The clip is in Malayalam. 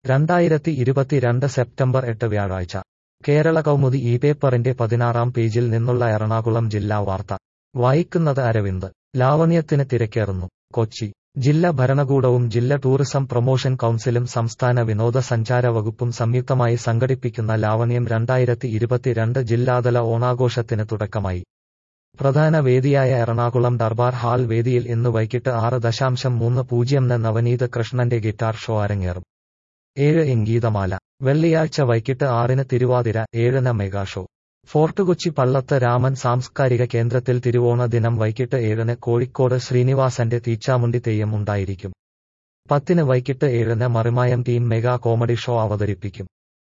രണ്ടായിരത്തി ഇരുപത്തിരണ്ട് സെപ്റ്റംബർ എട്ട് വ്യാഴാഴ്ച കേരള കൗമുദി ഈ പേപ്പറിന്റെ പതിനാറാം പേജിൽ നിന്നുള്ള എറണാകുളം ജില്ലാ വാർത്ത വായിക്കുന്നത് അരവിന്ദ് ലാവണ്യത്തിന് തിരക്കേറുന്നു കൊച്ചി ജില്ലാ ഭരണകൂടവും ജില്ല ടൂറിസം പ്രൊമോഷൻ കൗൺസിലും സംസ്ഥാന വിനോദസഞ്ചാര വകുപ്പും സംയുക്തമായി സംഘടിപ്പിക്കുന്ന ലാവണ്യം രണ്ടായിരത്തി ഇരുപത്തിരണ്ട് ജില്ലാതല ഓണാഘോഷത്തിന് തുടക്കമായി പ്രധാന വേദിയായ എറണാകുളം ദർബാർ ഹാൾ വേദിയിൽ ഇന്ന് വൈകിട്ട് ആറ് ദശാംശം മൂന്ന് പൂജ്യംന് നവനീത് കൃഷ്ണന്റെ ഗിറ്റാർ ഷോ അരങ്ങേറും ഏഴ് ഇംഗീതമാല വെള്ളിയാഴ്ച വൈകിട്ട് ആറിന് തിരുവാതിര ഏഴിന് mega show fort Kochi Pallath Raman സാംസ്കാരിക കേന്ദ്രത്തിൽ തിരുവോണ ദിനം വൈകിട്ട് ഏഴിന് കോഴിക്കോട് ശ്രീനിവാസന്റെ തീച്ചാമുണ്ടി തെയ്യം ഉണ്ടായിരിക്കും പത്തിന് വൈകിട്ട് ഏഴിന് Marimayam team mega comedy show അവതരിപ്പിക്കും